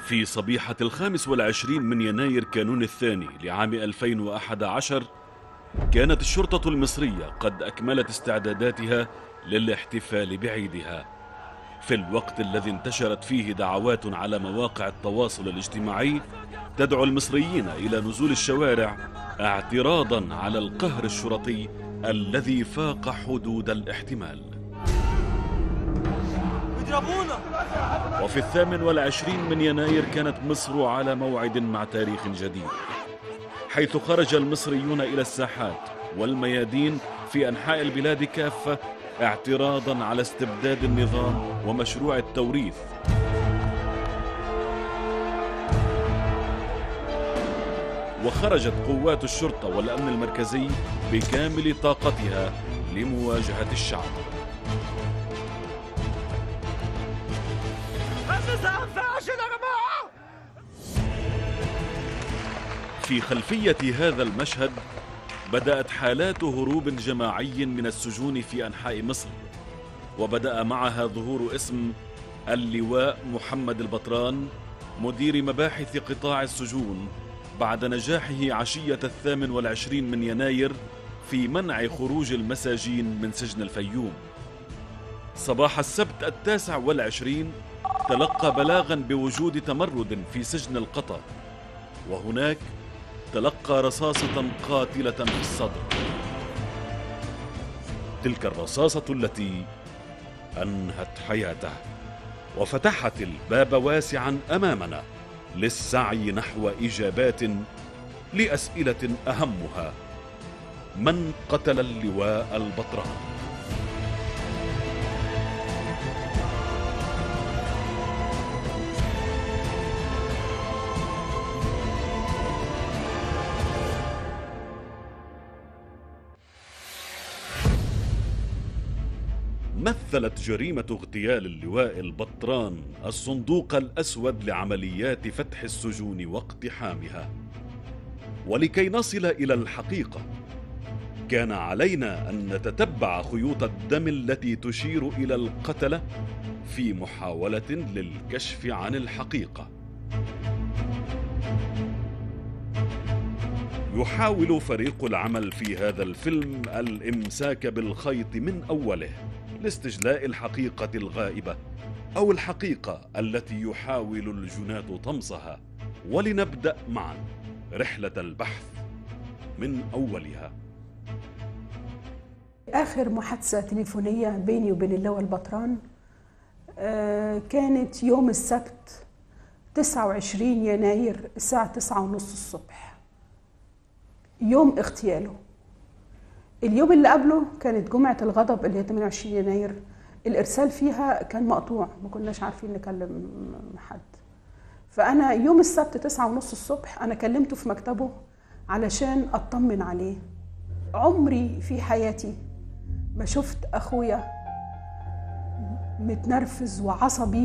في صبيحة الخامس والعشرين من يناير كانون الثاني لعام 2011 كانت الشرطة المصرية قد أكملت استعداداتها للاحتفال بعيدها في الوقت الذي انتشرت فيه دعوات على مواقع التواصل الاجتماعي تدعو المصريين إلى نزول الشوارع اعتراضا على القهر الشرطي الذي فاق حدود الاحتمال بيضربونا وفي الثامن والعشرين من يناير كانت مصر على موعد مع تاريخ جديد حيث خرج المصريون إلى الساحات والميادين في أنحاء البلاد كافة اعتراضا على استبداد النظام ومشروع التوريث وخرجت قوات الشرطة والأمن المركزي بكامل طاقتها لمواجهة الشعب هذا ما ينفعش يا جماعه في خلفية هذا المشهد بدأت حالات هروب جماعي من السجون في أنحاء مصر وبدأ معها ظهور اسم اللواء محمد البطران مدير مباحث قطاع السجون بعد نجاحه عشية الثامن والعشرين من يناير في منع خروج المساجين من سجن الفيوم صباح السبت التاسع والعشرين تلقى بلاغا بوجود تمرد في سجن القطر وهناك تلقى رصاصة قاتلة في الصدر تلك الرصاصة التي أنهت حياته وفتحت الباب واسعا أمامنا للسعي نحو إجابات لأسئلة أهمها من قتل اللواء البطران مثلت جريمة اغتيال اللواء البطران الصندوق الأسود لعمليات فتح السجون واقتحامها ولكي نصل إلى الحقيقة كان علينا أن نتتبع خيوط الدم التي تشير إلى القتلة في محاولة للكشف عن الحقيقة يحاول فريق العمل في هذا الفيلم الامساك بالخيط من اوله لاستجلاء الحقيقه الغائبه او الحقيقه التي يحاول الجنات طمسها ولنبدا معا رحله البحث من اولها آخر محادثة تليفونية بيني وبين اللواء البطران آه، كانت يوم السبت 29 يناير الساعة 9 ونص الصبح يوم اغتياله اليوم اللي قبله كانت جمعة الغضب اللي هي 28 يناير الإرسال فيها كان مقطوع ما كناش عارفين نكلم حد فأنا يوم السبت 9 ونص الصبح أنا كلمته في مكتبه علشان أطمن عليه عمري في حياتي ما شفت أخويا متنرفز وعصبي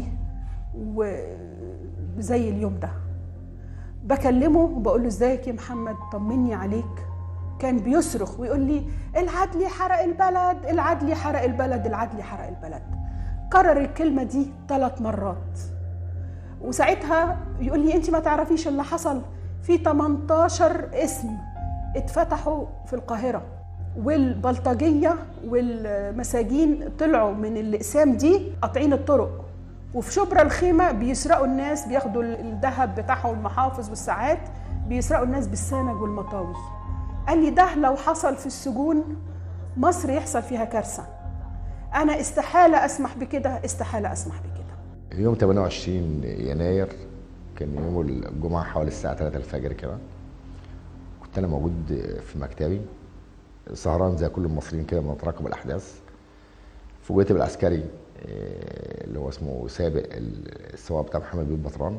وزي اليوم ده بكلمه وبقول له ازيك يا محمد طمني عليك كان بيصرخ ويقول لي العدلي حرق البلد العدلي حرق البلد العدلي حرق البلد كرر الكلمة دي ثلاث مرات وساعتها يقول لي انت ما تعرفيش اللي حصل في 18 اسم اتفتحوا في القاهرة والبلطجية والمساجين طلعوا من الأقسام دي قاطعين الطرق وفي شبرا الخيمة بيسرقوا الناس بياخدوا الذهب بتاعهم المحافظ والساعات بيسرقوا الناس بالسنج والمطاوي قال لي ده لو حصل في السجون مصر يحصل فيها كارثة أنا استحالة أسمح بكده استحالة أسمح بكده يوم 28 يناير كان يوم الجمعة حوالي الساعة 3 الفجر كده كنت أنا موجود في مكتبي سهران زي كل المصريين كده بنتراقب الأحداث فوجئت بالعسكري آه، اللي هو اسمه سابق السواق بتاع محمد بيه بطران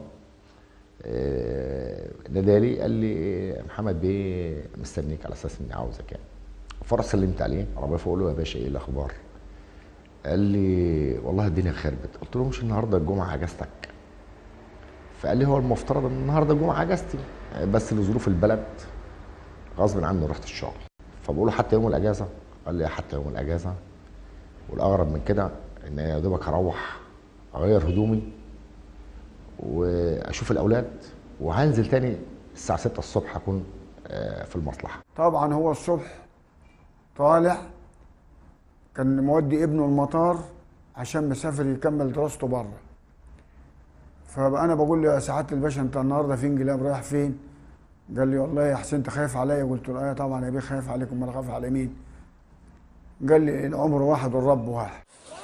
آه، نادالي قال لي إيه، محمد بيه مستنيك على اساس اني عاوزك يعني فرص سلمت عليه عربيه فوق له يا باشا ايه الاخبار قال لي والله الدنيا خربت قلت له مش النهارده الجمعه اجازتك فقال لي هو المفترض ان النهارده الجمعه اجازتي بس لظروف البلد غصب عني رحت الشغل فبقول له حتى يوم الاجازه قال لي حتى يوم الاجازه والاغرب من كده ان يا دوبك هروح اغير هدومي واشوف الاولاد وهنزل تاني الساعه 6 الصبح اكون آه، في المصلحه طبعا هو الصبح طالع كان مودي ابنه المطار عشان مسافر يكمل دراسته بره فبقى انا بقول له يا سعاده الباشا انت النهارده في انجلاب رايح فين؟ قال لي والله يا حسين انت خايف عليا قلت له ايه طبعا يا بيه خايف عليكم انا خايف على مين؟ قال لي العمر واحد والرب واحد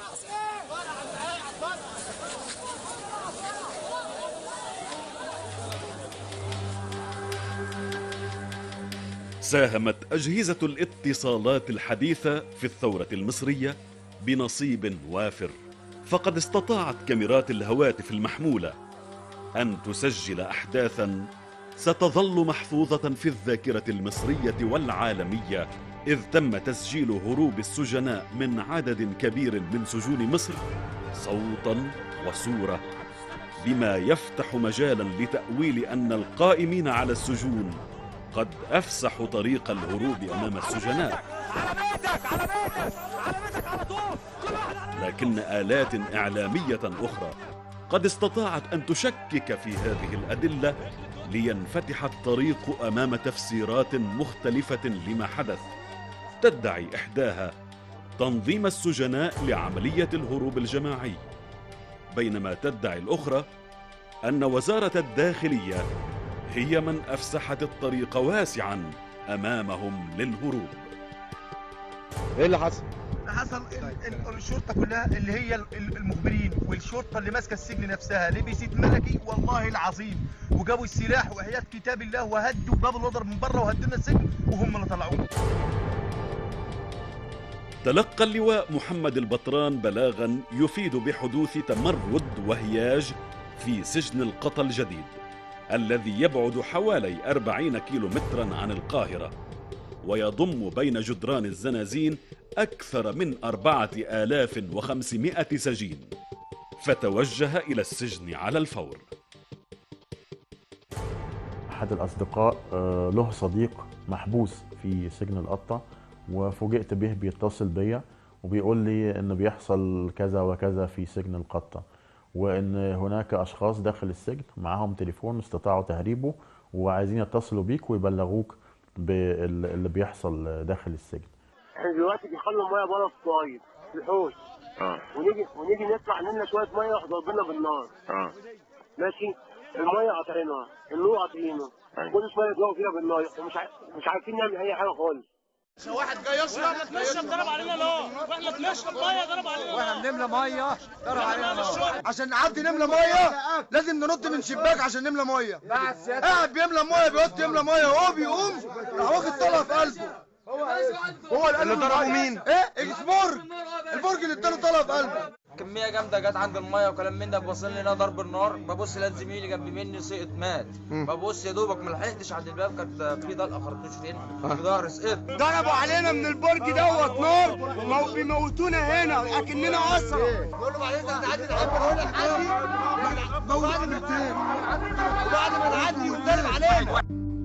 ساهمت أجهزة الاتصالات الحديثة في الثورة المصرية بنصيب وافر فقد استطاعت كاميرات الهواتف المحمولة أن تسجل أحداثا ستظل محفوظة في الذاكرة المصرية والعالمية إذ تم تسجيل هروب السجناء من عدد كبير من سجون مصر صوتا وصورة بما يفتح مجالا لتأويل أن القائمين على السجون قد أفسحوا طريق الهروب أمام السجناء على بيتك على بيتك على بيتك على طول كل واحد على لكن آلات إعلامية أخرى قد استطاعت أن تشكك في هذه الأدلة لينفتح الطريق أمام تفسيرات مختلفة لما حدث تدعي إحداها تنظيم السجناء لعملية الهروب الجماعي بينما تدعي الأخرى أن وزارة الداخلية هي من أفسحت الطريق واسعا أمامهم للهروب ايه اللي حصل؟ حصل ال- ال- الشرطه كلها اللي هي ال- ال- المخبرين والشرطه اللي ماسكه السجن نفسها لبست ملكي والله العظيم وجابوا السلاح وحياه كتاب الله وهدوا باب الوضر من بره وهدوا لنا السجن وهم اللي طلعوه تلقى اللواء محمد البطران بلاغا يفيد بحدوث تمرد وهياج في سجن القطا الجديد الذي يبعد حوالي أربعين كيلو مترا عن القاهرة ويضم بين جدران الزنازين أكثر من أربعة آلاف وخمسمائة سجين فتوجه إلى السجن على الفور أحد الأصدقاء آه، له صديق محبوس في سجن القطة وفوجئت به بيتصل بيا وبيقول لي إن بيحصل كذا وكذا في سجن القطة وإن هناك أشخاص داخل السجن معاهم تليفون استطاعوا تهريبه وعايزين يتصلوا بيك ويبلغوك باللي بيحصل داخل السجن احنا دلوقتي بيخلوا ميه بره الصايد في الحوش اه ونيجي ونيجي نطلع نملى شويه ميه يروح ضربنا بالنار اه ماشي الميه قاطعينها النور قاطعينه أيوة. كل شويه يضربوا فينا بالنار ومش عارف مش عارفين نعمل اي حاجه خالص بنشرب ضرب علينا نار واحنا بنشرب ميه ضرب علينا واحنا بنملى ميه ضرب علينا نار عشان نعدي نملى ميه لازم ننط من شباك عشان نملى ميه قاعد بيملى ميه بيقط يملى ميه وهو بيقوم راح واخد طلقه في قلبه هو اللي ضربه مين؟ ايه البرج البرج اللي اداله طلقه في قلبه كمية جامدة جت عند المية وكلام من ده بوصل لنا ضرب النار ببص لقيت زميلي جنب مني سقط مات ببص يا دوبك ما لحقتش عند الباب كانت في طلقة خرطوش فين في ظهري سقط ضربوا علينا من البرج دوت نار مو- بيموتونا هنا اكننا اسرى بقول له بعدين هنعدي نحب نقول لك عادي موتونا مرتين وبعد ما نعدي يتضرب علينا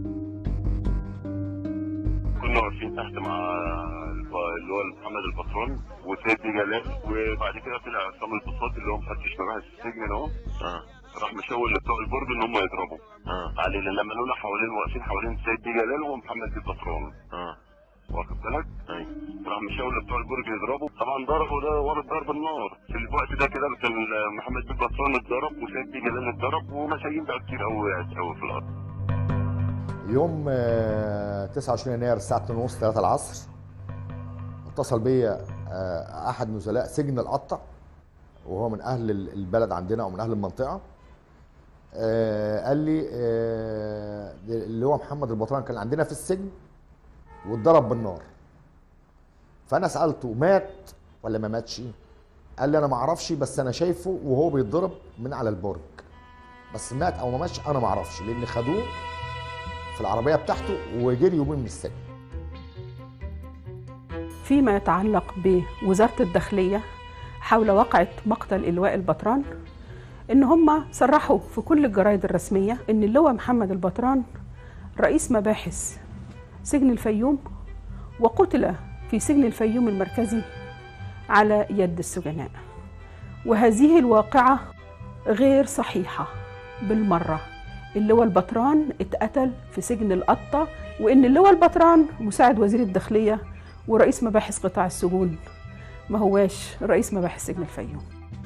كنا واقفين تحت مع الب- اللي هو محمد البطرون وسيد جلال وبعد كده طلع عصام البساط اللي هو مفتش مباحث السجن ده اهو اه راح مشاور لبتوع البرج ان هم يضربوا اه علينا لما لقونا حوالين واقفين حوالين سيد جلال ومحمد البطرون اه واخد بالك؟ ايوه راح مشاور لبتوع البرج يضربوا طبعا ضربوا ده ورا ضرب النار في الوقت ده كده كان محمد بن بطرون اتضرب وسيد جلال اتضرب ومساجين بقى كتير قوي وقعت قوي في الارض يوم آه، 29 يناير الساعة 2:30 3 العصر اتصل بيا آه، أحد نزلاء سجن القطة وهو من أهل ال- البلد عندنا أو من أهل المنطقة آه، قال لي آه، اللي هو محمد البطران كان عندنا في السجن واتضرب بالنار فأنا سألته مات ولا ما ماتش قال لي أنا ما أعرفش بس أنا شايفه وهو بيتضرب من على البرج بس مات أو ما ماتش أنا ما أعرفش لأن خدوه في العربيه بتاعته وجريوا بيه من السجن فيما يتعلق بوزارة الداخلية حول وقعة مقتل اللواء البطران إن هم صرحوا في كل الجرايد الرسمية إن اللواء محمد البطران رئيس مباحث سجن الفيوم وقتل في سجن الفيوم المركزي على يد السجناء وهذه الواقعة غير صحيحة بالمرة اللواء البطران اتقتل في سجن القطة وإن اللواء البطران مساعد وزير الداخلية ورئيس مباحث قطاع السجون ما هواش رئيس مباحث سجن الفيوم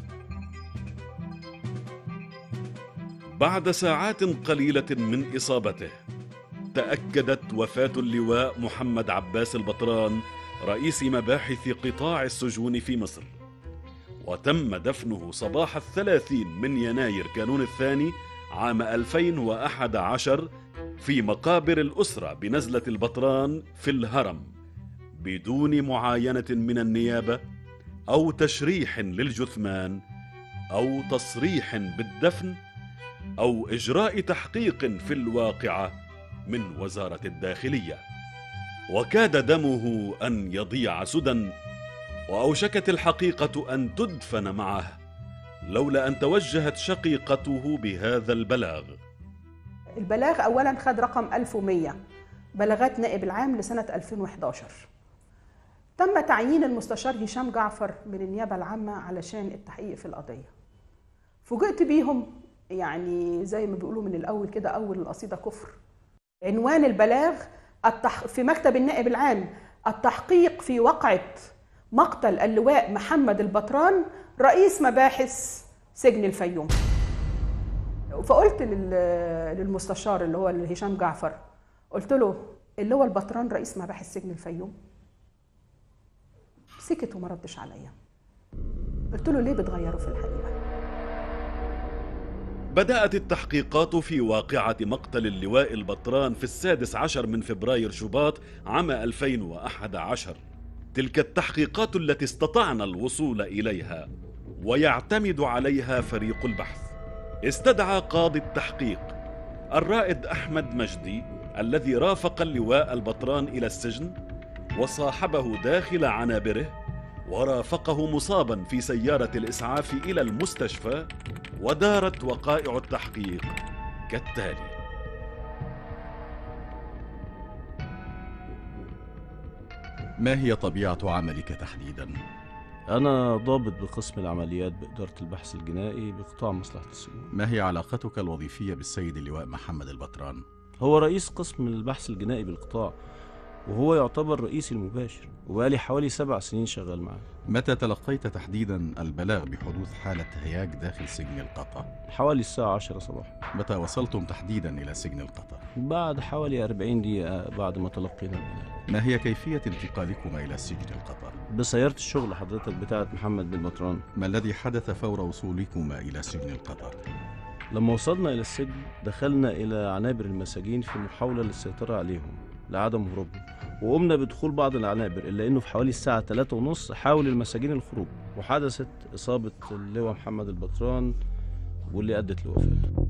بعد ساعات قليلة من إصابته تأكدت وفاة اللواء محمد عباس البطران رئيس مباحث قطاع السجون في مصر وتم دفنه صباح الثلاثين من يناير كانون الثاني عام 2011 في مقابر الأسرة بنزلة البطران في الهرم بدون معاينة من النيابة أو تشريح للجثمان أو تصريح بالدفن أو إجراء تحقيق في الواقعة من وزارة الداخلية وكاد دمه أن يضيع سدى وأوشكت الحقيقة أن تدفن معه لولا أن توجهت شقيقته بهذا البلاغ البلاغ أولا خد رقم 1100 بلاغات نائب العام لسنة 2011 تم تعيين المستشار هشام جعفر من النيابة العامة علشان التحقيق في القضية فوجئت بيهم يعني زي ما بيقولوا من الأول كده أول القصيدة كفر عنوان البلاغ التح... في مكتب النائب العام التحقيق في وقعة مقتل اللواء محمد البطران رئيس مباحث سجن الفيوم فقلت لل... للمستشار اللي هو هشام جعفر قلت له اللي هو البطران رئيس مباحث سجن الفيوم سكت وما ردش عليا قلت له ليه بتغيروا في الحقيقه بدأت التحقيقات في واقعة مقتل اللواء البطران في السادس عشر من فبراير شباط عام 2011 تلك التحقيقات التي استطعنا الوصول إليها ويعتمد عليها فريق البحث استدعى قاضي التحقيق الرائد أحمد مجدي الذي رافق اللواء البطران إلى السجن وصاحبه داخل عنابره ورافقه مصابا في سيارة الإسعاف إلى المستشفى ودارت وقائع التحقيق كالتالي ما هي طبيعة عملك تحديدا؟ أنا ضابط بقسم العمليات بإدارة البحث الجنائي بقطاع مصلحة السجون ما هي علاقتك الوظيفية بالسيد اللواء محمد البطران؟ هو رئيس قسم البحث الجنائي بالقطاع وهو يعتبر رئيسي المباشر وبقالي حوالي سبع سنين شغال معاه متى تلقيت تحديدا البلاغ بحدوث حالة هياج داخل سجن القطا؟ حوالي الساعة عشرة صباحا متى وصلتم تحديدا إلى سجن القطا؟ بعد حوالي 40 دقيقة بعد ما تلقينا البلاغ ما هي كيفية انتقالكما إلى سجن القطا؟ بسيارة الشغل حضرتك بتاعت محمد بن بطران ما الذي حدث فور وصولكما إلى سجن القطا؟ لما وصلنا إلى السجن دخلنا إلى عنابر المساجين في محاولة للسيطرة عليهم لعدم هروبهم وقمنا بدخول بعض العنابر إلا أنه في حوالي الساعة 3 ونص حاول المساجين الخروج وحدثت إصابة اللواء محمد البطران واللي أدت لوفاته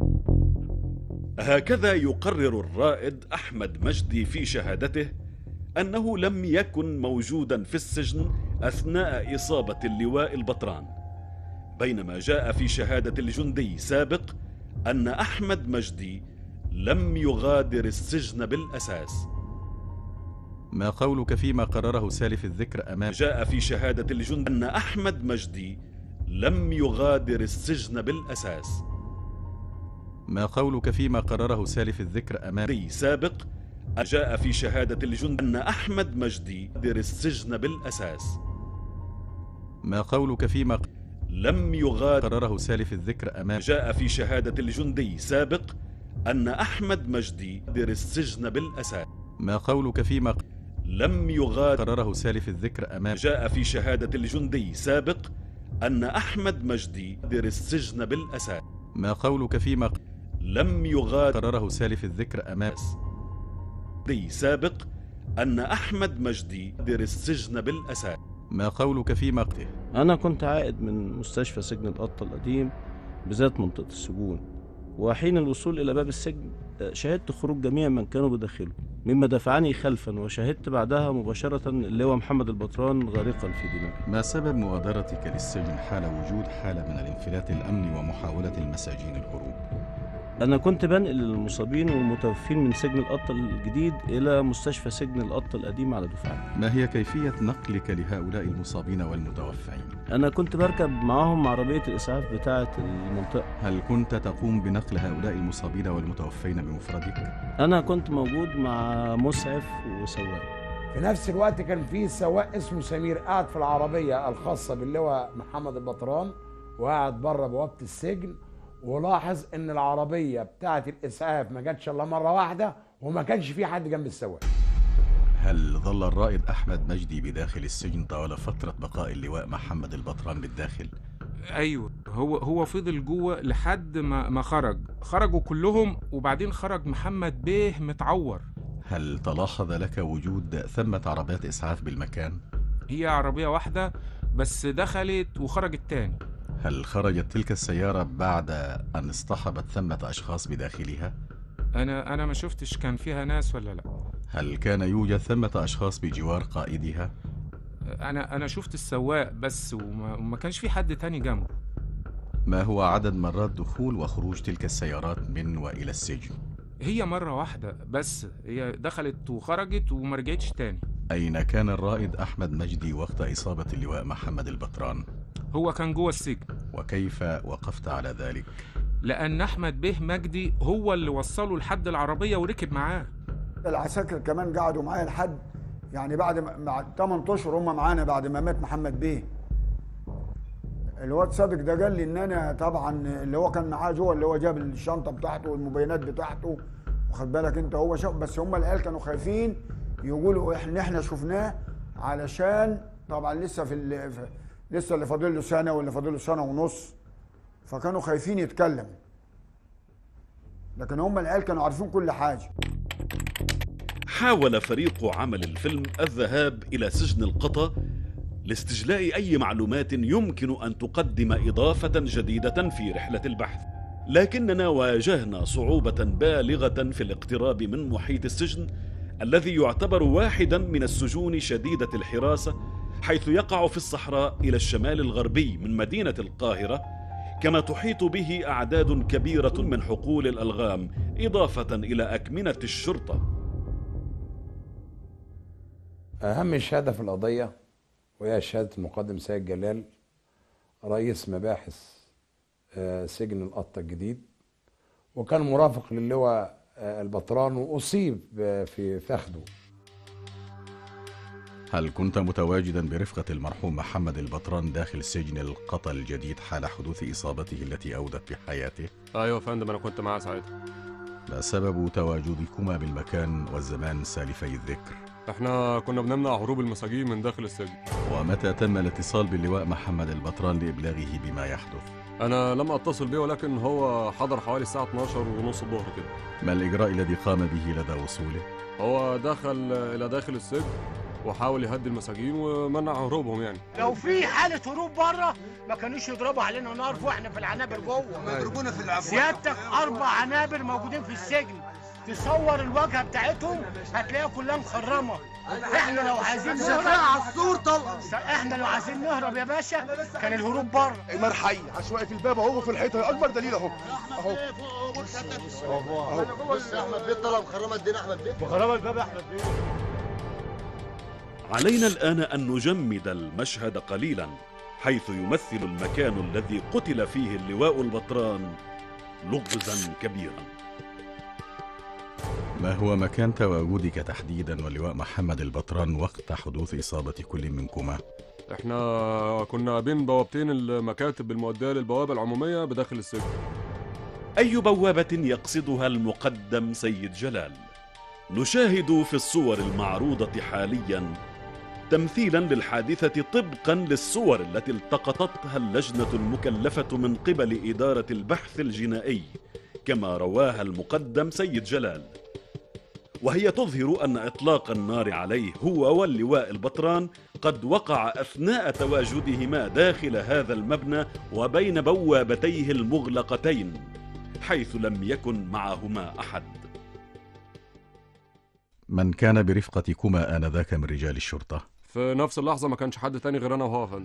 هكذا يقرر الرائد أحمد مجدي في شهادته أنه لم يكن موجودا في السجن أثناء إصابة اللواء البطران بينما جاء في شهادة الجندي سابق أن أحمد مجدي لم يغادر السجن بالأساس ما قولك فيما قرره سالف الذكر أمام جاء في شهادة الجند أن أحمد مجدي لم يغادر السجن بالأساس ما قولك فيما قرره سالف الذكر أمام سابق جاء في شهادة الجند أن أحمد مجدي يغادر السجن بالأساس ما قولك فيما لم يغادر قرره سالف الذكر أمام جاء في شهادة الجندي سابق أن أحمد مجدي يغادر السجن بالأساس ما قولك فيما لم يغادر قرره سالف الذكر أمام جاء في شهادة الجندي سابق أن أحمد مجدي يغادر السجن بالأساس ما قولك فيما لم يغادر قرره سالف الذكر أمام دي سابق أن أحمد مجدي يغادر السجن بالأساس ما قولك فيما أنا كنت عائد من مستشفى سجن القطة القديم بذات منطقة السجون وحين الوصول إلى باب السجن شاهدت خروج جميع من كانوا بداخله مما دفعني خلفا وشاهدت بعدها مباشرة اللواء محمد البطران غارقا في دماغه ما سبب مغادرتك للسجن حال وجود حالة من الانفلات الأمني ومحاولة المساجين الهروب؟ أنا كنت بنقل المصابين والمتوفين من سجن القطة الجديد إلى مستشفى سجن القطة القديم على دفعات ما هي كيفية نقلك لهؤلاء المصابين والمتوفين؟ أنا كنت بركب معاهم عربية الإسعاف بتاعة المنطقة هل كنت تقوم بنقل هؤلاء المصابين والمتوفين بمفردك؟ أنا كنت موجود مع مسعف وسواق في نفس الوقت كان في سواق اسمه سمير قاعد في العربية الخاصة باللواء محمد البطران وقاعد بره بوابة السجن ولاحظ ان العربية بتاعة الاسعاف ما جاتش الا مرة واحدة وما كانش في حد جنب السواق هل ظل الرائد أحمد مجدي بداخل السجن طوال فترة بقاء اللواء محمد البطران بالداخل؟ ايوه هو هو فضل جوه لحد ما ما خرج خرجوا كلهم وبعدين خرج محمد بيه متعور هل تلاحظ لك وجود ثمة عربات إسعاف بالمكان؟ هي عربية واحدة بس دخلت وخرجت تاني هل خرجت تلك السيارة بعد أن اصطحبت ثمة أشخاص بداخلها؟ انا انا ما شفتش كان فيها ناس ولا لا هل كان يوجد ثمة أشخاص بجوار قائدها؟ انا انا شفت السواق بس وما, وما كانش في حد تاني جنبه ما هو عدد مرات دخول وخروج تلك السيارات من وإلى السجن؟ هي مرة واحدة بس هي دخلت وخرجت وما رجعتش تاني أين كان الرائد أحمد مجدي وقت إصابة اللواء محمد البطران؟ هو كان جوه السجن وكيف وقفت على ذلك؟ لأن أحمد بيه مجدي هو اللي وصله لحد العربية وركب معاه العساكر كمان قعدوا معايا لحد يعني بعد ما مع 8 اشهر هم معانا بعد ما مات محمد بيه الواد صادق ده قال لي ان انا طبعا اللي هو كان معاه جوه اللي هو جاب الشنطه بتاعته والمبينات بتاعته واخد بالك انت هو شاف بس هم العيال كانوا خايفين يقولوا احنا احنا شفناه علشان طبعا لسه في, ال- في لسه اللي فاضل له سنه واللي فاضل له سنه ونص فكانوا خايفين يتكلم لكن هم العيال كانوا عارفين كل حاجه حاول فريق عمل الفيلم الذهاب إلى سجن القطا لاستجلاء أي معلومات يمكن أن تقدم إضافة جديدة في رحلة البحث لكننا واجهنا صعوبة بالغة في الاقتراب من محيط السجن الذي يعتبر واحدا من السجون شديدة الحراسة حيث يقع في الصحراء إلى الشمال الغربي من مدينة القاهرة كما تحيط به أعداد كبيرة من حقول الألغام إضافة إلى أكمنة الشرطة أهم شهادة في القضية وهي شهادة المقدم سيد جلال رئيس مباحث آه، سجن القطة الجديد وكان مرافق للواء آه، البطران وأصيب آه، في فخده هل كنت متواجدا برفقة المرحوم محمد البطران داخل سجن القطا الجديد حال حدوث إصابته التي أودت بحياته؟ ايوه يا فندم انا كنت معاه ساعتها ما سبب تواجدكما بالمكان والزمان سالفي الذكر؟ احنا كنا بنمنع هروب المساجين من داخل السجن ومتى تم الاتصال باللواء محمد البطران لإبلاغه بما يحدث؟ انا لم اتصل بيه ولكن هو حضر حوالي الساعه 12 ونص الظهر كده ما الإجراء الذي قام به لدى وصوله؟ هو دخل الى داخل السجن وحاول يهدي المساجين ومنع هروبهم يعني لو في حالة هروب بره ما كانوش يضربوا علينا نار واحنا في العنابر جوه يضربونا في العفو سيادتك أربع عنابر موجودين في السجن تصور الواجهة بتاعتهم هتلاقيها كلها مخرمة احنا لو عايزين شغال على السور طلقة احنا لو عايزين نهرب يا باشا كان الهروب بره نار حي عشوائي في الباب اهو في الحيطه اكبر دليل اهو اهو اهو بص يا احمد بيه طلع مخرمه الدين احمد بيه مخرمة الباب يا احمد بيه علينا الآن أن نجمد المشهد قليلا حيث يمثل المكان الذي قتل فيه اللواء البطران لغزا كبيرا ما هو مكان تواجدك تحديدا واللواء محمد البطران وقت حدوث إصابة كل منكما؟ احنا كنا بين بوابتين المكاتب المؤديه للبوابه العموميه بداخل السجن أي بوابة يقصدها المقدم سيد جلال نشاهد في الصور المعروضة حاليا تمثيلا للحادثة طبقا للصور التي التقطتها اللجنة المكلفة من قبل إدارة البحث الجنائي كما رواها المقدم سيد جلال وهي تظهر أن إطلاق النار عليه هو واللواء البطران قد وقع أثناء تواجدهما داخل هذا المبنى وبين بوابتيه المغلقتين حيث لم يكن معهما أحد من كان برفقتكما آنذاك من رجال الشرطة؟ في نفس اللحظه ما كانش حد تاني غير انا وهو يا فندم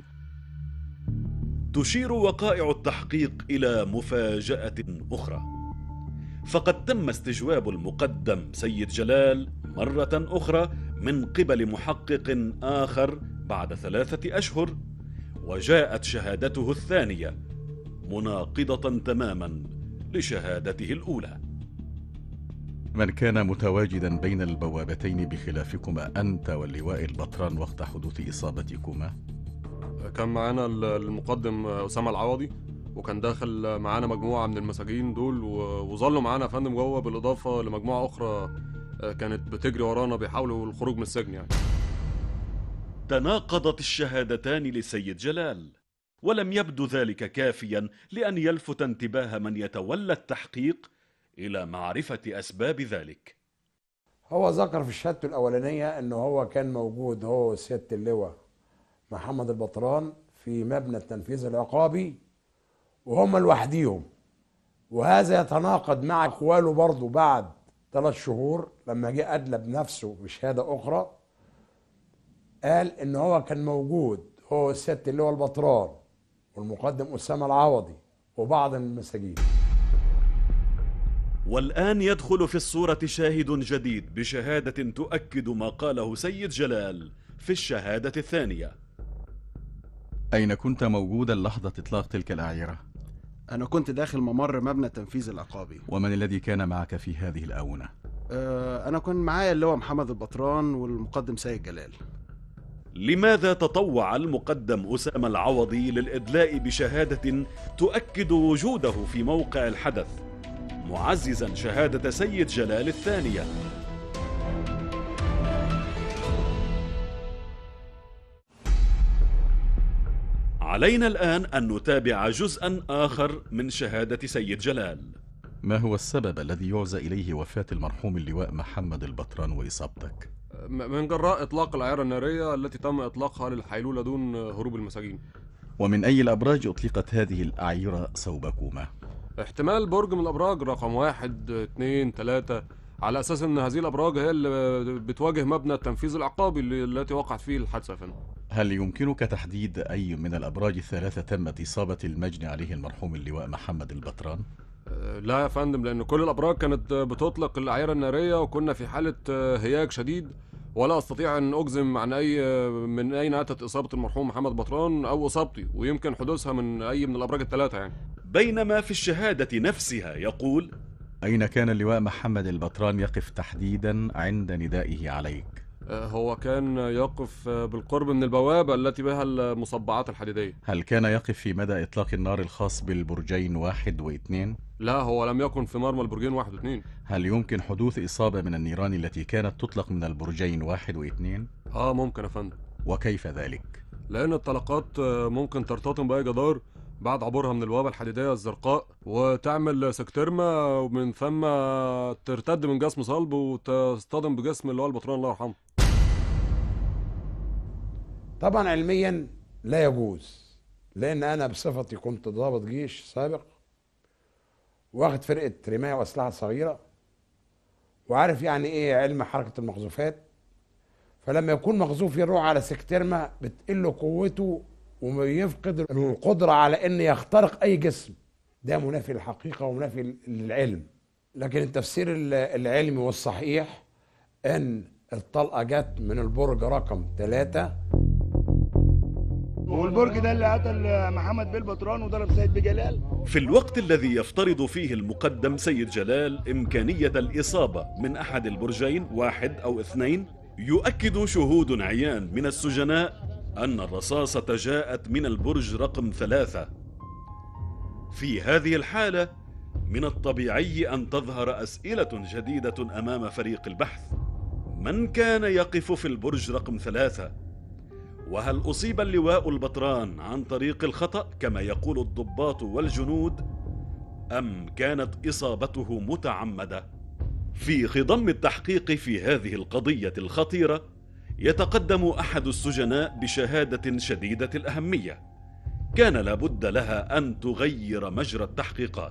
تشير وقائع التحقيق إلى مفاجأة أخرى فقد تم استجواب المقدم سيد جلال مرة أخرى من قبل محقق آخر بعد ثلاثة أشهر وجاءت شهادته الثانية مناقضة تماما لشهادته الأولى من كان متواجدا بين البوابتين بخلافكما أنت واللواء البطران وقت حدوث إصابتكما كان معانا ال- المقدم أسامة العوضي وكان داخل معانا مجموعة من المساجين دول و- وظلوا معانا يا فندم جوه بالإضافة لمجموعة أخرى آه، كانت بتجري ورانا بيحاولوا الخروج من السجن يعني تناقضت الشهادتان لسيد جلال ولم يبدو ذلك كافيا لأن يلفت انتباه من يتولى التحقيق إلى معرفة أسباب ذلك هو ذكر في شهادته الأولانية إن هو كان موجود هو وسيادة اللواء محمد البطران في مبنى التنفيذ العقابي وهم لوحديهم وهذا يتناقض مع أقواله برضه بعد ثلاث شهور لما جه أدلى بنفسه بشهادة أخرى قال إن هو كان موجود هو وسيادة اللواء البطران والمقدم أسامة العوضي وبعض من المساجين والآن يدخل في الصورة شاهد جديد بشهادة تؤكد ما قاله سيد جلال في الشهادة الثانية أين كنت موجودا لحظة إطلاق تلك الأعيرة؟ أنا كنت داخل ممر مبنى التنفيذ العقابي ومن الذي كان معك في هذه الآونة؟ أه أنا كنت معايا اللواء محمد البطران والمقدم سيد جلال لماذا تطوع المقدم أسامة العوضي للإدلاء بشهادة تؤكد وجوده في موقع الحدث معززا شهادة سيد جلال الثانية علينا الآن أن نتابع جزءا آخر من شهادة سيد جلال ما هو السبب الذي يعزى إليه وفاة المرحوم اللواء محمد البطران وإصابتك؟ م- من جراء إطلاق الأعيرة النارية التي تم إطلاقها للحيلولة دون هروب المساجين ومن أي الأبراج أطلقت هذه الأعيرة صوبكما؟ احتمال برج من الأبراج رقم واحد اتنين تلاتة على أساس إن هذه الأبراج هي اللي بتواجه مبنى التنفيذ العقابي اللي- التي وقعت فيه الحادثة يا فندم هل يمكنك تحديد أي من الأبراج الثلاثة تمت إصابة المجني عليه المرحوم اللواء محمد البطران؟ آه، لا يا فندم لأن كل الأبراج كانت آه، بتطلق الأعيرة النارية وكنا في حالة آه، هياج شديد ولا أستطيع أن أجزم عن أي آه، من أين أتت إصابة المرحوم محمد بطران أو إصابتي ويمكن حدوثها من أي من الأبراج الثلاثة يعني بينما في الشهادة نفسها يقول أين كان اللواء محمد البطران يقف تحديدا عند ندائه عليك؟ آه، هو كان يقف آه، بالقرب من البوابة التي بها المصبعات الحديدية هل كان يقف في مدى إطلاق النار الخاص بالبرجين واحد واثنين؟ لا هو لم يكن في مرمى البرجين واحد واثنين هل يمكن حدوث إصابة من النيران التي كانت تطلق من البرجين واحد واثنين؟ اه ممكن يا فندم وكيف ذلك؟ لأن الطلقات آه، ممكن ترتطم بأي جدار بعد عبورها من البوابة الحديدية الزرقاء وتعمل سكترمة ومن ثم ترتد من جسم صلب وتصطدم بجسم اللي هو البطران الله يرحمه طبعا علميا لا يجوز لان انا بصفتي كنت ضابط جيش سابق واخد فرقه رمايه واسلحه صغيره وعارف يعني ايه علم حركه المقذوفات فلما يكون مقذوف يروح على سكترمه بتقل قوته ويفقد القدره على ان يخترق اي جسم ده منافي للحقيقه ومنافي للعلم لكن التفسير ال- العلمي والصحيح ان الطلقه جت من البرج رقم ثلاثة والبرج ده اللي قتل محمد بيه البطران وضرب سيد بجلال في الوقت الذي يفترض فيه المقدم سيد جلال إمكانية الإصابة من أحد البرجين واحد أو اثنين يؤكد شهود عيان من السجناء أن الرصاصة جاءت من البرج رقم ثلاثة في هذه الحالة من الطبيعي أن تظهر أسئلة جديدة أمام فريق البحث من كان يقف في البرج رقم ثلاثة؟ وهل أصيب اللواء البطران عن طريق الخطأ كما يقول الضباط والجنود أم كانت إصابته متعمدة؟ في خضم التحقيق في هذه القضية الخطيرة يتقدم أحد السجناء بشهادة شديدة الأهمية كان لابد لها أن تغير مجرى التحقيقات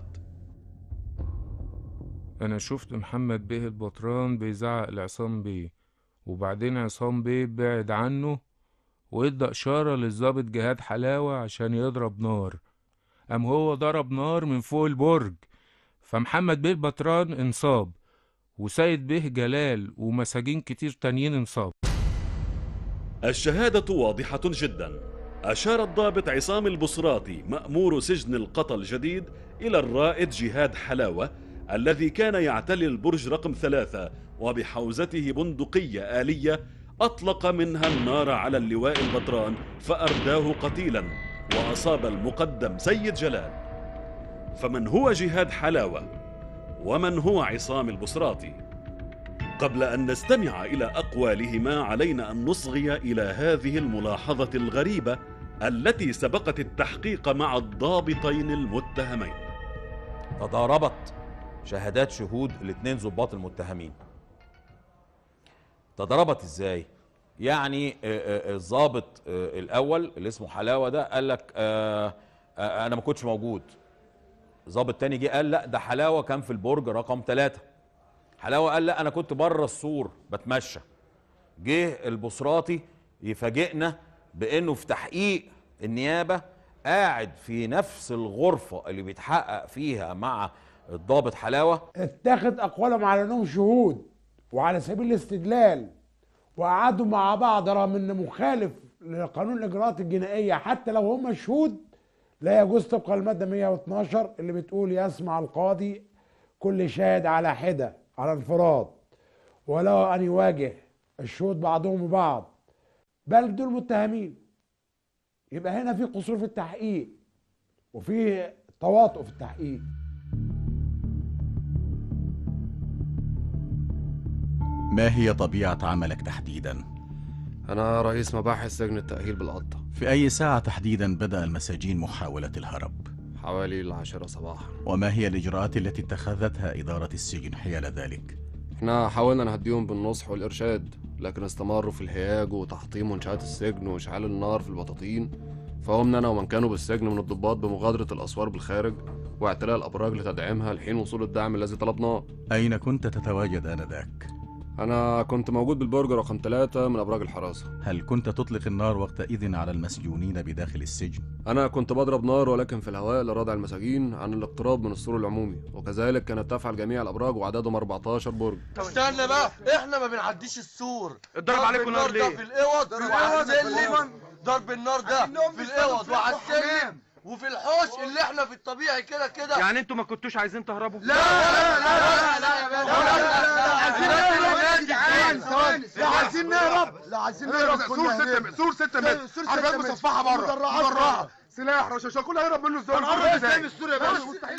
انا شفت محمد بيه البطران بيزعق لعصام بيه وبعدين عصام بيه بعد عنه وادى اشاره للظابط جهاد حلاوه عشان يضرب نار قام هو ضرب نار من فوق البرج فمحمد بيه البطران انصاب وسيد بيه جلال ومساجين كتير تانيين انصاب الشهادة واضحة جدا أشار الضابط عصام البصراتي مأمور سجن القطا الجديد إلى الرائد جهاد حلاوة الذي كان يعتلي البرج رقم ثلاثة وبحوزته بندقية آلية أطلق منها النار على اللواء البطران فأرداه قتيلا وأصاب المقدم سيد جلال فمن هو جهاد حلاوة ومن هو عصام البصراتي قبل أن نستمع إلى أقوالهما علينا أن نصغي إلى هذه الملاحظة الغريبة التي سبقت التحقيق مع الضابطين المتهمين تضاربت شهادات شهود الاثنين ضباط المتهمين تضاربت ازاي يعني آه، آه، الضابط آه، الاول اللي اسمه حلاوه ده قال لك آه، آه، انا ما كنتش موجود ضابط تاني جه قال لا ده حلاوه كان في البرج رقم ثلاثة حلاوه قال لا انا كنت بره السور بتمشى جه البصراتي يفاجئنا بانه في تحقيق النيابه قاعد في نفس الغرفه اللي بيتحقق فيها مع الضابط حلاوه اتخذ اقوالهم على انهم شهود وعلى سبيل الاستدلال وقعدوا مع بعض رغم انه مخالف لقانون الاجراءات الجنائيه حتى لو هم شهود لا يجوز طبقا الماده 112 اللي بتقول يسمع القاضي كل شاهد على حده على انفراد وله ان يواجه الشهود بعضهم بعض بل دول متهمين يبقى هنا في قصور في التحقيق وفي تواطؤ في التحقيق ما هي طبيعة عملك تحديدا؟ أنا رئيس مباحث سجن التأهيل بالقطة في أي ساعة تحديدا بدأ المساجين محاولة الهرب؟ حوالي العاشرة صباحا وما هي الإجراءات التي اتخذتها إدارة السجن حيال ذلك؟ احنا حاولنا نهديهم بالنصح والإرشاد لكن استمروا في الهياج وتحطيم منشآت السجن وإشعال النار في البطاطين فقمنا أنا ومن كانوا بالسجن من الضباط بمغادرة الأسوار بالخارج واعتلاء الأبراج لتدعيمها لحين وصول الدعم الذي طلبناه أين كنت تتواجد آنذاك؟ أنا كنت موجود بالبرج رقم ثلاثة من أبراج الحراسة هل كنت تطلق النار وقتئذ على المسجونين بداخل السجن؟ أنا كنت بضرب نار ولكن في الهواء لردع المساجين عن الاقتراب من السور العمومي وكذلك كانت تفعل جميع الأبراج وعددهم 14 برج استنى بقى احنا ما بنعديش السور اتضرب عليكم نار النار ده ليه؟ في الاوض ضرب وعلى عليكم السلم نار. ضرب النار ده في الاوض وعلى السلم وفي الحوش اللي احنا في الطبيعي كده كده يعني انتوا ما كنتوش عايزين تهربوا لا لا لا لا لا يا باشا لا لا لا عايزين نهرب يا جدعان ثواني لا عايزين نهرب لا عايزين نهرب سور ستة سور ستة متر سور عربيات ستة متر. مصفحة بره مدرعات مدرعة بره. سلاح رشاشة كله هيهرب منه ازاي هنهرب الفرن ازاي ازاي؟ من السور يا باشا؟ مستحيل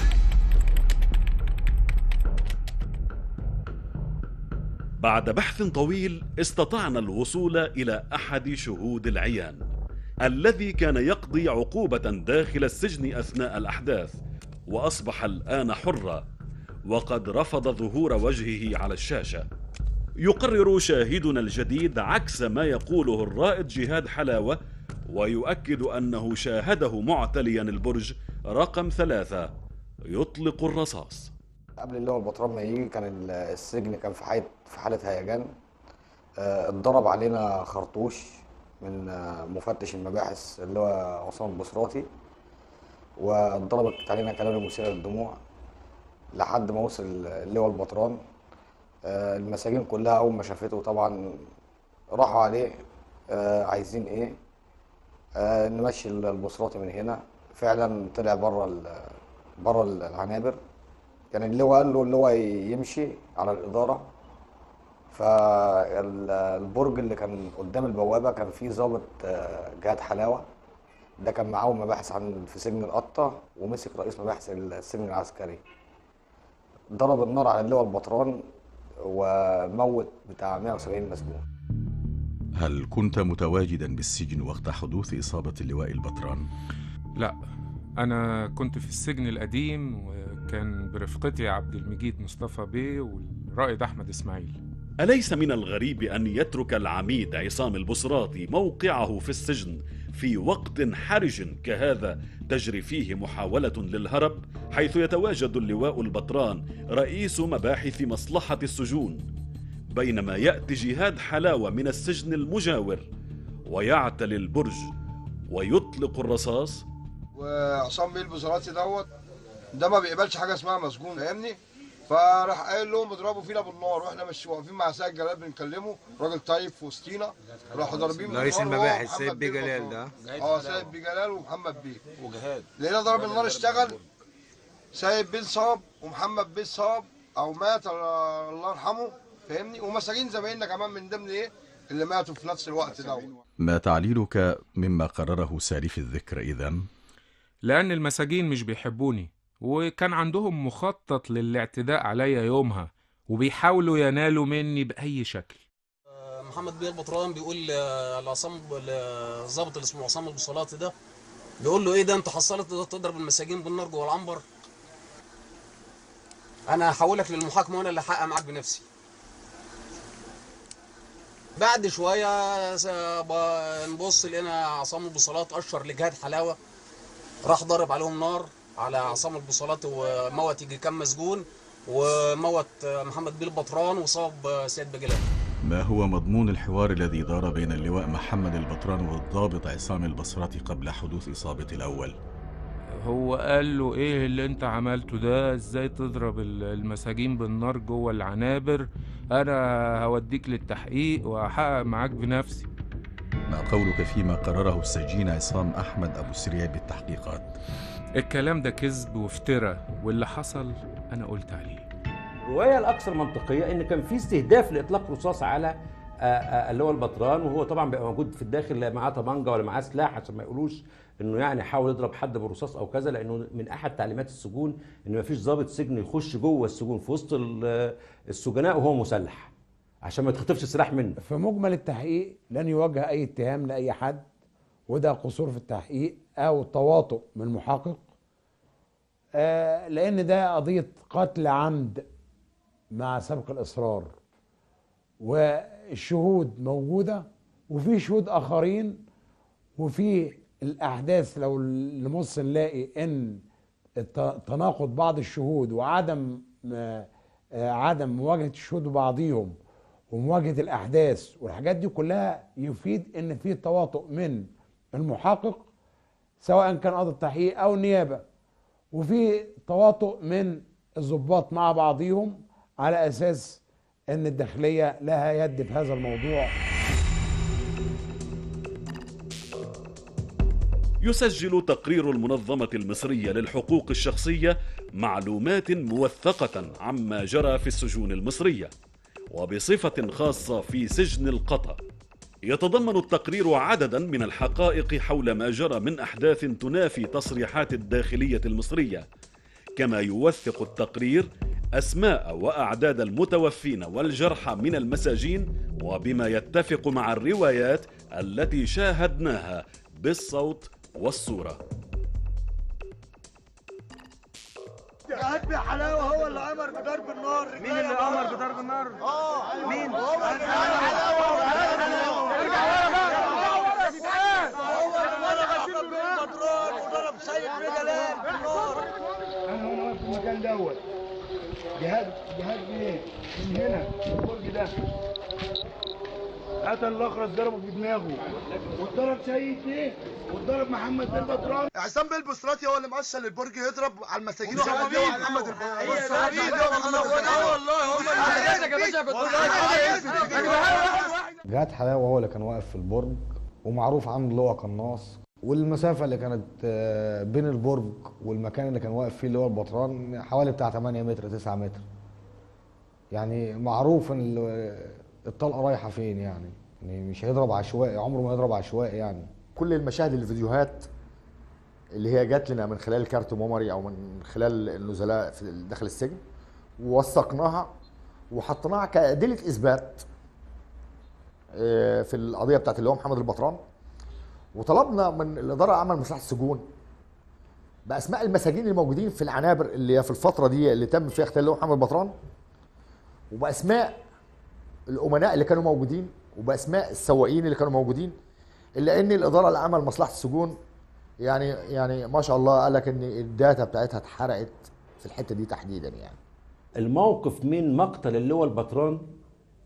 بعد بحث طويل استطعنا الوصول إلى أحد شهود العيان الذي كان يقضي عقوبة داخل السجن أثناء الأحداث وأصبح الآن حرا وقد رفض ظهور وجهه على الشاشة يقرر شاهدنا الجديد عكس ما يقوله الرائد جهاد حلاوة ويؤكد أنه شاهده معتليا البرج رقم ثلاثة يطلق الرصاص قبل اللي هو البطران ما يجي كان ال- السجن كان في حالة في حالة هيجان آه، اتضرب علينا خرطوش من آه، مفتش المباحث اللي هو عصام البصراتي واتضربت علينا كلام مثيرة للدموع لحد ما وصل اللي هو البطران آه، المساجين كلها أول ما شافته طبعا راحوا عليه آه، عايزين إيه آه، نمشي البصراتي من هنا فعلا طلع بره ال- بره العنابر كان اللواء قال له اللواء يمشي على الإدارة فالبرج اللي كان قدام البوابة كان فيه ضابط آه، جهاد حلاوة ده كان معاه مباحث عن في سجن القطة ومسك رئيس مباحث السجن العسكري ضرب النار على اللواء البطران وموت بتاع 170 مسجون هل كنت متواجدا بالسجن وقت حدوث إصابة اللواء البطران؟ لا انا كنت في السجن القديم وكان برفقتي عبد المجيد مصطفى بيه والرائد احمد اسماعيل أليس من الغريب أن يترك العميد عصام البصراتي موقعه في السجن في وقت حرج كهذا تجري فيه محاولة للهرب حيث يتواجد اللواء البطران رئيس مباحث مصلحة السجون بينما يأتي جهاد حلاوة من السجن المجاور ويعتلي البرج ويطلق الرصاص وعصام بيه البصراتي دوت ده ما بيقبلش حاجه اسمها مسجون فاهمني فراح قايل لهم اضربوا فينا بالنار واحنا مش واقفين مع سيد جلال بنكلمه راجل طيب في وسطينا راحوا ضاربين رئيس بالنار المباحث وهو سيد محمد بيه بيه جلال البطرون. ده اه سيد بيه جلال ومحمد بيه وجهاد لقينا ضرب النار اشتغل سيد بيه صاب ومحمد بيه صاب او مات الله الله يرحمه فاهمني ومساجين زمايلنا كمان من ضمن ايه اللي ماتوا في نفس الوقت ده ما تعليلك مما قرره سالف الذكر إذا لأن المساجين مش بيحبوني وكان عندهم مخطط للاعتداء عليا يومها وبيحاولوا ينالوا مني بأي شكل محمد بيه البطران بيقول ل- لعصام الظابط اللي اسمه عصام البصلاتي ده بيقول له ايه ده انت حصلت تضرب المساجين بالنار جوه العنبر انا هحولك للمحاكمه وانا اللي هحقق معاك بنفسي بعد شويه س- ب- نبص لقينا عصام البصلات اشر لجهاد حلاوه راح ضرب عليهم نار على عصام البصلات وموت يجي كام مسجون وموت محمد بيه البطران وصاب سيد بجلال ما هو مضمون الحوار الذي دار بين اللواء محمد البطران والضابط عصام البصراتي قبل حدوث إصابة الأول هو قال له ايه اللي انت عملته ده ازاي تضرب ال- المساجين بالنار جوه العنابر انا هوديك للتحقيق وهحقق معاك بنفسي ما قولك فيما قرره السجين عصام أحمد أبو سريع بالتحقيقات الكلام ده كذب وافترى واللي حصل أنا قلت عليه الروايه الاكثر منطقيه ان كان في استهداف لاطلاق رصاص على آه، آه، اللي هو البطران وهو طبعا بيبقى موجود في الداخل لا معاه طبنجه ولا معاه سلاح عشان ما يقولوش انه يعني حاول يضرب حد بالرصاص او كذا لانه من احد تعليمات السجون ان ما فيش ضابط سجن يخش جوه السجون في وسط ال- السجناء وهو مسلح عشان ما يتخطفش السلاح منه في مجمل التحقيق لن يوجه اي اتهام لاي حد وده قصور في التحقيق او تواطؤ من المحقق آه لان ده قضيه قتل عمد مع سبق الاصرار والشهود موجوده وفي شهود اخرين وفي الاحداث لو نبص نلاقي ان الت- تناقض بعض الشهود وعدم آه، آه، عدم مواجهه الشهود ببعضهم ومواجهه الاحداث والحاجات دي كلها يفيد ان في تواطؤ من المحقق سواء كان قاضي التحقيق او النيابه وفي تواطؤ من الضباط مع بعضهم على اساس ان الداخليه لها يد في هذا الموضوع يسجل تقرير المنظمة المصرية للحقوق الشخصية معلومات موثقة عما جرى في السجون المصرية وبصفة خاصة في سجن القطا يتضمن التقرير عددا من الحقائق حول ما جرى من أحداث تنافي تصريحات الداخلية المصرية كما يوثق التقرير أسماء وأعداد المتوفين والجرحى من المساجين وبما يتفق مع الروايات التي شاهدناها بالصوت والصورة جهاد بيه حلاوه هو اللي امر بضرب النار مين اللي امر بضرب النار؟ اه مين؟ هو اللي حلاوه ارجع ورا بقى هو اللي ضرب البطرون وضرب سيد بيه جلال بالنار انا هنا واقف في المكان دوت جهاد جهاد بيه من هنا من البرج ده قتل الاخرس ضربه في دماغه واتضرب سيد بيه واتضرب محمد بن بطران عصام بيه البصراتي هو اللي مؤشر للبرج يضرب على المساجين ومصابين. وحمد بيه ومحمد هي البصراتي ده. ده محمد والله والله هم جهاد حلاوه هو اللي كان واقف في البرج ومعروف عنه اللي هو قناص والمسافه اللي كانت آه، بين البرج والمكان اللي كان واقف فيه اللي هو البطران حوالي بتاع 8 متر 9 متر يعني معروف ان ال- الطلقه رايحه فين يعني يعني مش هيضرب عشوائي عمره ما يضرب عشوائي يعني كل المشاهد الفيديوهات اللي هي جات لنا من خلال كارت ميموري او من خلال النزلاء في داخل السجن ووثقناها وحطيناها كأدلة إثبات آه، في القضية بتاعت اللي هو محمد البطران وطلبنا من الإدارة عمل مصلحة السجون بأسماء المساجين الموجودين في العنابر اللي هي في الفترة دي اللي تم فيها اغتيال اللي هو محمد البطران وبأسماء الأمناء اللي كانوا موجودين وبأسماء السواقين اللي كانوا موجودين إلا إن الإدارة اللي عمل مصلحة السجون يعني يعني ما شاء الله قال لك إن الداتا بتاعتها اتحرقت في الحتة دي تحديدا يعني الموقف من مقتل اللواء البطران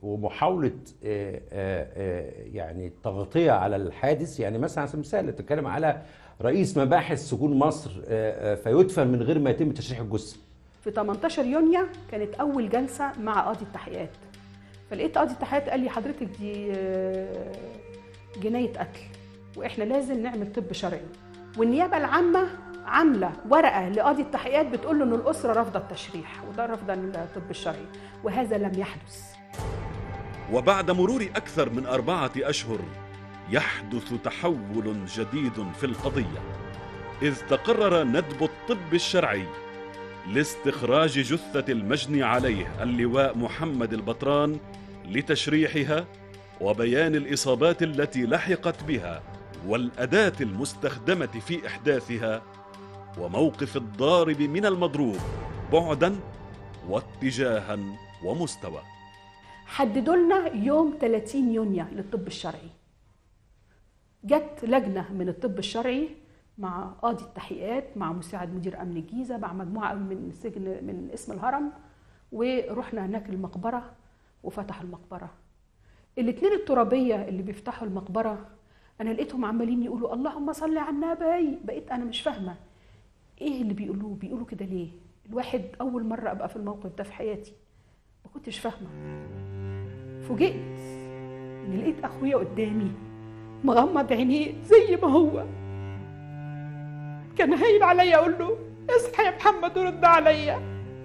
ومحاولة آه، آه، آه، يعني تغطية على الحادث يعني مثلا على سبيل المثال تتكلم على رئيس مباحث سجون مصر آه، آه، فيدفن من غير ما يتم تشريح الجثة في 18 يونيو كانت اول جلسه مع قاضي التحقيقات فلقيت قاضي التحقيقات قال لي حضرتك دي آه، جنايه قتل واحنا لازم نعمل طب شرعي والنيابه العامه عامله ورقه لقاضي التحقيقات بتقول له ان الاسره رافضه التشريح وده رافضه الطب الشرعي وهذا لم يحدث وبعد مرور أكثر من أربعة أشهر يحدث تحول جديد في القضية إذ تقرر ندب الطب الشرعي لاستخراج جثة المجني عليه اللواء محمد البطران لتشريحها وبيان الإصابات التي لحقت بها والأداة المستخدمة في إحداثها وموقف الضارب من المضروب بعدا واتجاها ومستوى حددوا لنا يوم 30 يونيو للطب الشرعي جت لجنه من الطب الشرعي مع قاضي التحقيقات مع مساعد مدير امن الجيزه مع مجموعه من سجن من اسم الهرم ورحنا هناك المقبره وفتحوا المقبره الاثنين الترابيه اللي بيفتحوا المقبره انا لقيتهم عمالين يقولوا اللهم صل على النبي بقيت انا مش فاهمه ايه اللي بيقولوه بيقولوا كده ليه الواحد اول مره ابقى في الموقف ده في حياتي ما كنتش فاهمه فوجئت اني لقيت اخويا قدامي مغمض عينيه زي ما هو كان هايل عليا اقول له اصحى يا محمد ورد عليا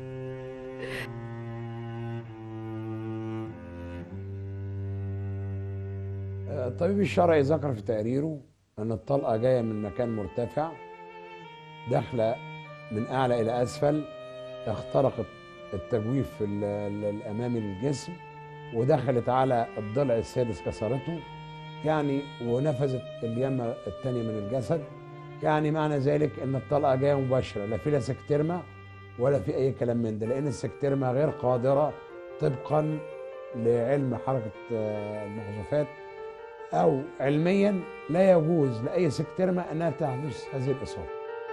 الطبيب الشرعي ذكر في تقريره ان الطلقه جايه من مكان مرتفع داخله من اعلى الى اسفل اخترقت التجويف ال- ال- الامامي للجسم ودخلت على الضلع السادس كسرته يعني ونفذت اليمه الثانيه من الجسد يعني معنى ذلك ان الطلقه جايه مباشره لا في لا سكترمه ولا في اي كلام من ده لان السكترمه غير قادره طبقا لعلم حركه آه، المخزوفات او علميا لا يجوز لاي سكترمه انها تحدث هذه الاصابه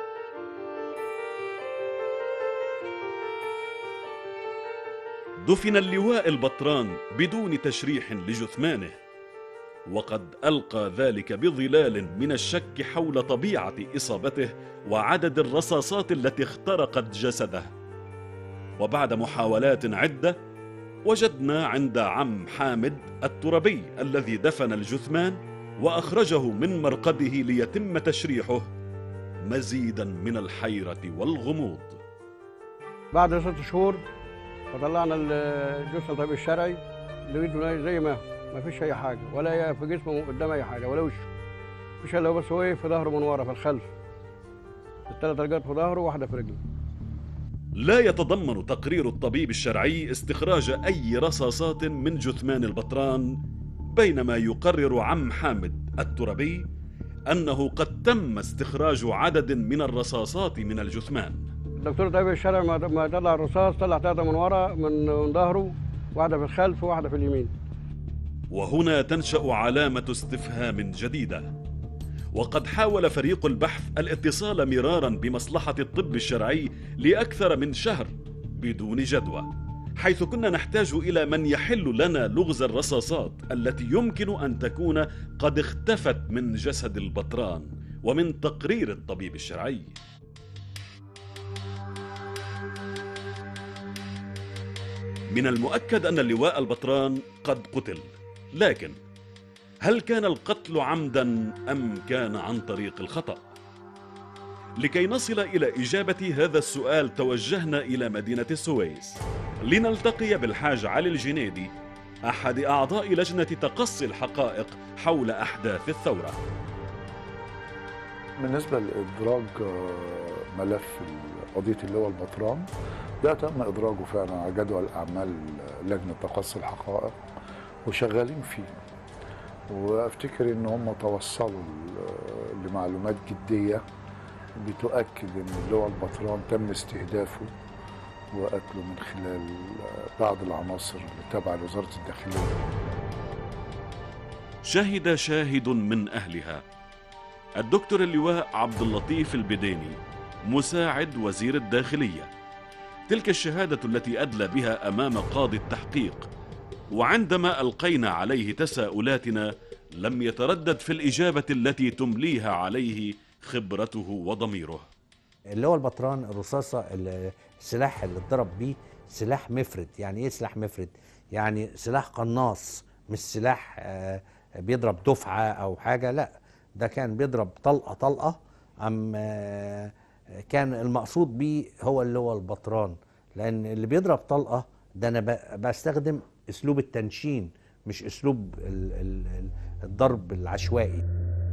دفن اللواء البطران بدون تشريح لجثمانه وقد القى ذلك بظلال من الشك حول طبيعه اصابته وعدد الرصاصات التي اخترقت جسده وبعد محاولات عده وجدنا عند عم حامد التربي الذي دفن الجثمان واخرجه من مرقده ليتم تشريحه مزيدا من الحيره والغموض بعد ست شهور فطلعنا الجثه الطبيب الشرعي لقيته زي ما ما فيش اي حاجه ولا في جسمه قدام اي حاجه ولا وشه مفيش الا بس هو ايه في ظهره من ورا في الخلف الثلاث درجات في ظهره وواحده في رجله لا يتضمن تقرير الطبيب الشرعي استخراج أي رصاصات من جثمان البطران بينما يقرر عم حامد التربي أنه قد تم استخراج عدد من الرصاصات من الجثمان الدكتور الطبيب الشرعي ما ما طلع الرصاص طلع ثلاثه من ورا من من ظهره واحده في الخلف وواحده في اليمين وهنا تنشأ علامة استفهام جديدة وقد حاول فريق البحث الاتصال مرارا بمصلحة الطب الشرعي لأكثر من شهر بدون جدوى حيث كنا نحتاج إلى من يحل لنا لغز الرصاصات التي يمكن أن تكون قد اختفت من جسد البطران ومن تقرير الطبيب الشرعي من المؤكد أن اللواء البطران قد قتل لكن هل كان القتل عمدا أم كان عن طريق الخطأ؟ لكي نصل إلى إجابة هذا السؤال توجهنا إلى مدينة السويس لنلتقي بالحاج علي الجنيدي أحد أعضاء لجنة تقصي الحقائق حول أحداث الثورة بالنسبة لإدراج آه، ملف قضية اللواء البطران ده تم إدراجه فعلا على جدول أعمال لجنة تقصي الحقائق وشغالين فيه وافتكر ان هم توصلوا ل- لمعلومات جديه بتؤكد ان اللواء البطران تم استهدافه وقتله من خلال بعض العناصر اللي تابعه لوزاره الداخليه شهد شاهد من أهلها الدكتور اللواء عبد اللطيف البديني مساعد وزير الداخلية تلك الشهادة التي أدلى بها أمام قاضي التحقيق وعندما القينا عليه تساؤلاتنا لم يتردد في الاجابه التي تمليها عليه خبرته وضميره اللي هو البطران الرصاصه ال- السلاح اللي اتضرب بيه سلاح مفرد يعني ايه سلاح مفرد يعني سلاح قناص مش سلاح آه، بيضرب دفعه او حاجه لا ده كان بيضرب طلقه طلقه ام آه، كان المقصود بيه هو اللي هو البطران لان اللي بيضرب طلقه ده انا ب- بستخدم اسلوب التنشين مش اسلوب ال- ال- ال- الضرب العشوائي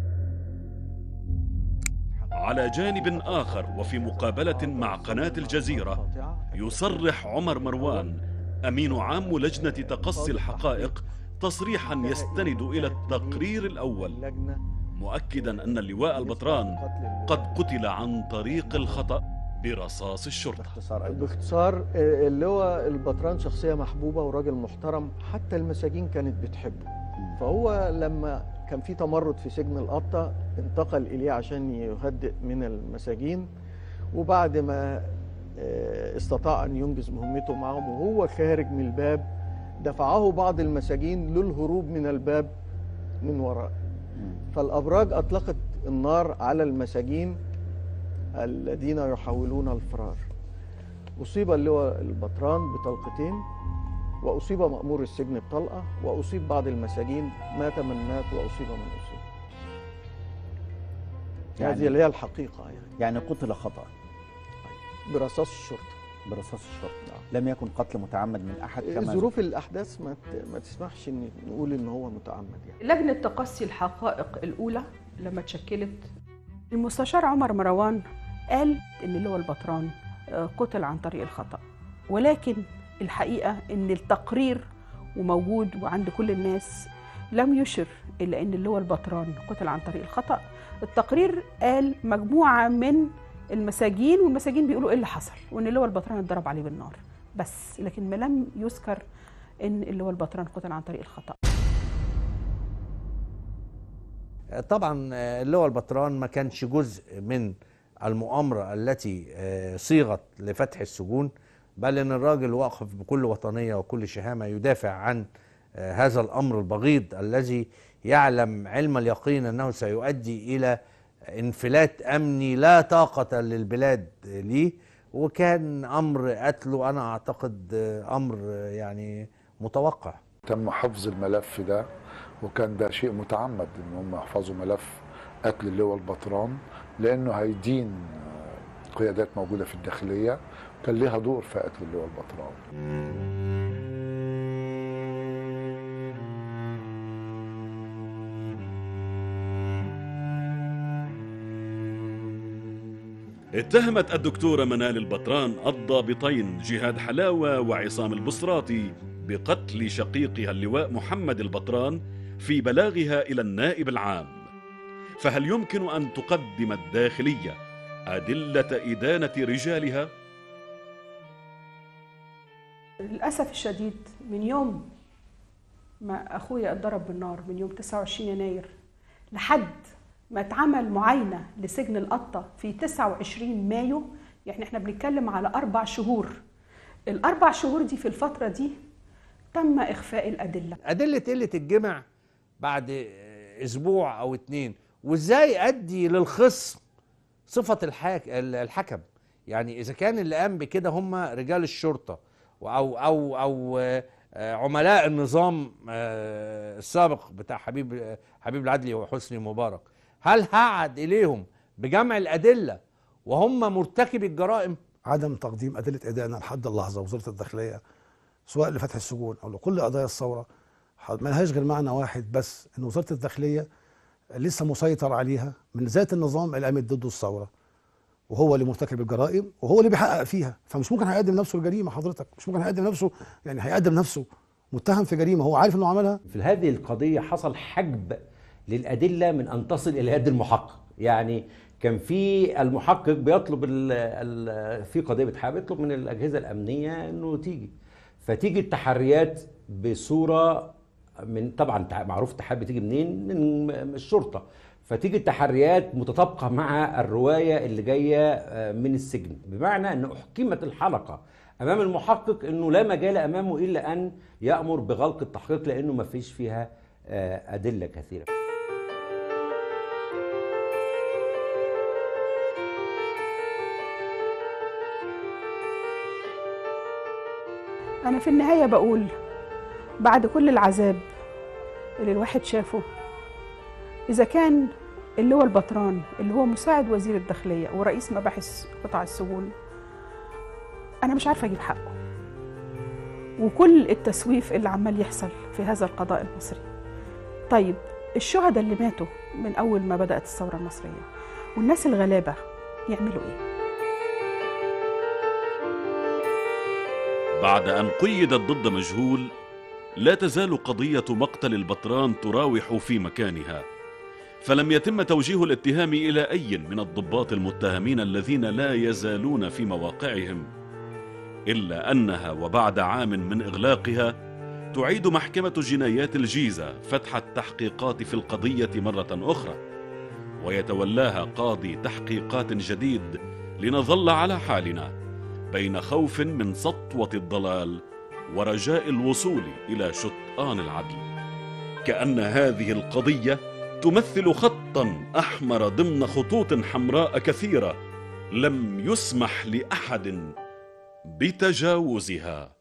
على جانب آخر وفي مقابلة مع قناة الجزيرة يصرح عمر مروان أمين عام لجنة تقصي الحقائق تصريحا يستند إلى التقرير الأول مؤكدا أن اللواء البطران قد قتل عن طريق الخطأ برصاص الشرطة باختصار آه، اللي هو البطران شخصية محبوبة وراجل محترم حتى المساجين كانت بتحبه فهو لما كان في تمرد في سجن القطة انتقل إليه عشان يهدئ من المساجين وبعد ما آه، استطاع أن ينجز مهمته معهم وهو خارج من الباب دفعه بعض المساجين للهروب من الباب من وراء فالأبراج أطلقت النار على المساجين الذين يحاولون الفرار أصيب اللي هو البطران بطلقتين وأصيب مأمور السجن بطلقة وأصيب بعض المساجين مات من مات وأصيب من أصيب يعني- هذه اللي هي الحقيقة يعني يعني قتل خطأ برصاص الشرطة برصاص الشرطة لم يكن قتل متعمد من أحد كما ظروف الأحداث ما ت- ما تسمحش إن نقول إن هو متعمد يعني لجنة تقصي الحقائق الأولى لما اتشكلت المستشار عمر مروان قال إن اللي هو البطران آه، قتل عن طريق الخطأ ولكن الحقيقة إن التقرير وموجود وعند كل الناس لم يشر إلى إن اللي هو البطران قتل عن طريق الخطأ التقرير قال مجموعة من المساجين والمساجين بيقولوا إيه اللي حصل وإن اللي هو البطران اتضرب عليه بالنار بس لكن ما لم يذكر إن اللي هو البطران قتل عن طريق الخطأ طبعا آه، اللواء البطران ما كانش جزء من المؤامرة التي آه، صيغت لفتح السجون بل ان الراجل واقف بكل وطنية وكل شهامة يدافع عن آه، هذا الامر البغيض الذي يعلم علم اليقين انه سيؤدي الى انفلات امني لا طاقة للبلاد ليه وكان امر قتله انا اعتقد آه، امر آه، يعني متوقع تم حفظ الملف ده وكان ده شيء متعمد ان هم يحفظوا ملف قتل اللواء البطران لانه هيدين آه، قيادات موجوده في الداخليه كان ليها دور في قتل اللواء البطران اتهمت الدكتورة منال البطران الضابطين جهاد حلاوة وعصام البصراتي بقتل شقيقها اللواء محمد البطران في بلاغها إلى النائب العام فهل يمكن أن تقدم الداخلية أدلة إدانة رجالها؟ للأسف الشديد من يوم ما أخويا اتضرب بالنار من يوم 29 يناير لحد ما اتعمل معاينة لسجن القطة في 29 مايو يعني احنا بنتكلم على أربع شهور الأربع شهور دي في الفترة دي تم إخفاء الأدلة أدلة قلة الجمع بعد أسبوع أو اتنين وإزاي أدي للخصم صفة الحاك... الحكم يعني إذا كان اللي قام بكده هم رجال الشرطة أو أو أو آه، آه، عملاء النظام آه، السابق بتاع حبيب حبيب العدلي وحسني مبارك هل هعد إليهم بجمع الأدلة وهم مرتكبي الجرائم عدم تقديم أدلة إدانة لحد اللحظة وزارة الداخلية سواء لفتح السجون أو لكل قضايا الثورة ما لهاش غير معنى واحد بس إن وزارة الداخلية لسه مسيطر عليها من ذات النظام اللي قامت ضده الثورة وهو اللي مرتكب الجرائم وهو اللي بيحقق فيها فمش ممكن هيقدم نفسه الجريمة حضرتك مش ممكن هيقدم نفسه يعني هيقدم نفسه متهم في جريمة هو عارف إنه عملها في هذه القضية حصل حجب للأدلة من أن تصل إلى يد المحقق يعني كان في المحقق بيطلب ال ال في قضية بتحقق بيطلب من الأجهزة الأمنية أنه تيجي فتيجي التحريات بصورة من طبعا تع- معروف التحريات بتيجي منين من من الشرطة فتيجي التحريات متطابقة مع الرواية اللي جاية آه، من السجن بمعنى أن أحكمت الحلقة امام المحقق انه لا مجال امامه الا ان يامر بغلق التحقيق لانه ما فيش فيها آه، ادله كثيره أنا في النهاية بقول بعد كل العذاب اللي الواحد شافه إذا كان اللي هو البطران اللي هو مساعد وزير الداخلية ورئيس مباحث قطاع السجون أنا مش عارفة أجيب حقه وكل التسويف اللي عمال يحصل في هذا القضاء المصري طيب الشهداء اللي ماتوا من أول ما بدأت الثورة المصرية والناس الغلابة يعملوا إيه؟ بعد أن قيدت ضد مجهول لا تزال قضية مقتل البطران تراوح في مكانها فلم يتم توجيه الاتهام إلى أي من الضباط المتهمين الذين لا يزالون في مواقعهم إلا أنها وبعد عام من إغلاقها تعيد محكمة جنايات الجيزة فتح التحقيقات في القضية مرة أخرى ويتولاها قاضي تحقيقات جديد لنظل على حالنا بين خوف من سطوة الضلال ورجاء الوصول إلى شطآن العدل كأن هذه القضية تمثل خطا أحمر ضمن خطوط حمراء كثيرة لم يسمح لأحد بتجاوزها